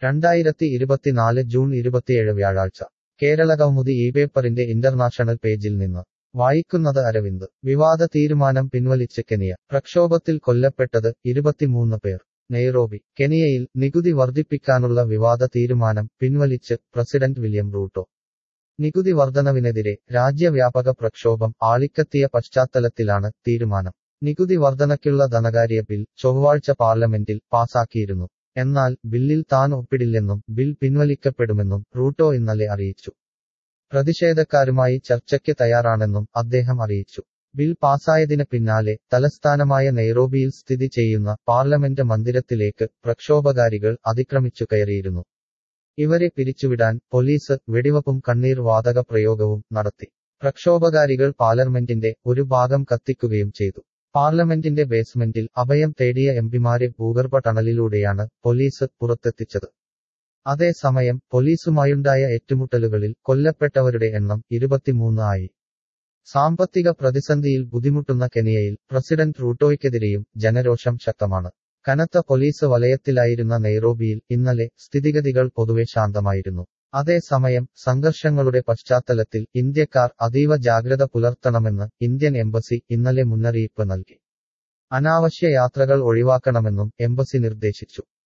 രണ്ടായിരത്തി ഇരുപത്തിനാല് ജൂൺ ഇരുപത്തിയേഴ് വ്യാഴാഴ്ച കേരളകൗമുദി ഈ പേപ്പറിന്റെ ഇന്റർനാഷണൽ പേജിൽ നിന്ന് വായിക്കുന്നത് അരവിന്ദ് വിവാദ തീരുമാനം പിൻവലിച്ച് കെനിയ പ്രക്ഷോഭത്തിൽ കൊല്ലപ്പെട്ടത് ഇരുപത്തിമൂന്ന് പേർ നെയ്റോബി കെനിയയിൽ നികുതി വർദ്ധിപ്പിക്കാനുള്ള വിവാദ തീരുമാനം പിൻവലിച്ച് പ്രസിഡന്റ് വില്യം റൂട്ടോ നികുതി വർധനവിനെതിരെ രാജ്യവ്യാപക പ്രക്ഷോഭം ആളിക്കത്തിയ പശ്ചാത്തലത്തിലാണ് തീരുമാനം നികുതി വർധനയ്ക്കുള്ള ധനകാര്യ ബിൽ ചൊവ്വാഴ്ച പാർലമെന്റിൽ പാസാക്കിയിരുന്നു എന്നാൽ ബില്ലിൽ താൻ ഒപ്പിടില്ലെന്നും ബിൽ പിൻവലിക്കപ്പെടുമെന്നും റൂട്ടോ ഇന്നലെ അറിയിച്ചു പ്രതിഷേധക്കാരുമായി ചർച്ചയ്ക്ക് തയ്യാറാണെന്നും അദ്ദേഹം അറിയിച്ചു ബിൽ പാസായതിന് പിന്നാലെ തലസ്ഥാനമായ നെയ്റോബിയിൽ സ്ഥിതി ചെയ്യുന്ന പാർലമെന്റ് മന്ദിരത്തിലേക്ക് പ്രക്ഷോഭകാരികൾ അതിക്രമിച്ചു കയറിയിരുന്നു ഇവരെ പിരിച്ചുവിടാൻ പോലീസ് വെടിവപ്പും കണ്ണീർ വാതക പ്രയോഗവും നടത്തി പ്രക്ഷോഭകാരികൾ പാർലമെന്റിന്റെ ഒരു ഭാഗം കത്തിക്കുകയും ചെയ്തു പാർലമെന്റിന്റെ ബേസ്മെന്റിൽ അഭയം തേടിയ എംപിമാരെ ഭൂഗർഭ ടണലിലൂടെയാണ് പോലീസ് പുറത്തെത്തിച്ചത് അതേസമയം പോലീസുമായുണ്ടായ ഏറ്റുമുട്ടലുകളിൽ കൊല്ലപ്പെട്ടവരുടെ എണ്ണം ഇരുപത്തിമൂന്ന് ആയി സാമ്പത്തിക പ്രതിസന്ധിയിൽ ബുദ്ധിമുട്ടുന്ന കെനിയയിൽ പ്രസിഡന്റ് റൂട്ടോയ്ക്കെതിരെയും ജനരോഷം ശക്തമാണ് കനത്ത പോലീസ് വലയത്തിലായിരുന്ന നെയ്റോബിയിൽ ഇന്നലെ സ്ഥിതിഗതികൾ പൊതുവെ ശാന്തമായിരുന്നു അതേസമയം സംഘർഷങ്ങളുടെ പശ്ചാത്തലത്തിൽ ഇന്ത്യക്കാർ അതീവ ജാഗ്രത പുലർത്തണമെന്ന് ഇന്ത്യൻ എംബസി ഇന്നലെ മുന്നറിയിപ്പ് നൽകി അനാവശ്യ യാത്രകൾ ഒഴിവാക്കണമെന്നും എംബസി നിർദ്ദേശിച്ചു